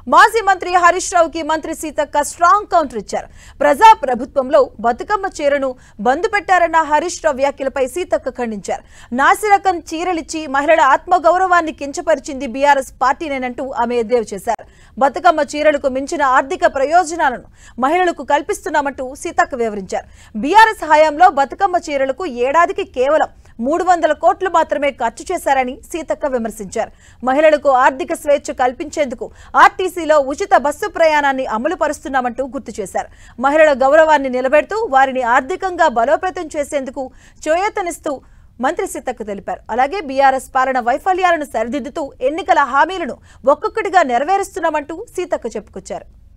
మాజీ మంత్రి హరీష్ రావుకి మంత్రి సీతక్క స్ట్రాంగ్ కౌంటర్ ఇచ్చారు ప్రజా ప్రభుత్వంలో బతుకమ్మ చీరను బంద్ పెట్టారన్న హరీష్ రావు వ్యాఖ్యలపై సీతక్క ఖండించారు నాసిరకం చీరలిచ్చి మహిళల ఆత్మగౌరవాన్ని కించపరిచింది బీఆర్ఎస్ పార్టీనేనంటూ ఆమె ఎద్దేవా చేశారు బతుకమ్మ చీరలకు మించిన ఆర్థిక ప్రయోజనాలను మహిళలకు కల్పిస్తున్నామంటూ సీతక్క వివరించారు బీఆర్ఎస్ హయాంలో బతుకమ్మ చీరలకు ఏడాదికి కేవలం మూడు వందల కోట్లు మాత్రమే ఖర్చు చేశారని సీతక్క విమర్శించారు మహిళలకు ఆర్థిక స్వేచ్ఛ కల్పించేందుకు ఆర్టీసీలో ఉచిత బస్సు ప్రయాణాన్ని అమలు పరుస్తున్నామంటూ గుర్తు చేశారు మహిళల గౌరవాన్ని నిలబెడుతూ వారిని ఆర్థికంగా బలోపేతం చేసేందుకు చేయూతనిస్తూ మంత్రి సీతక్క తెలిపారు అలాగే బీఆర్ఎస్ పాలన వైఫల్యాలను సరిదిద్దుతూ ఎన్నికల హామీలను ఒక్కొక్కటిగా నెరవేరుస్తున్నామంటూ సీతక్క చెప్పుకొచ్చారు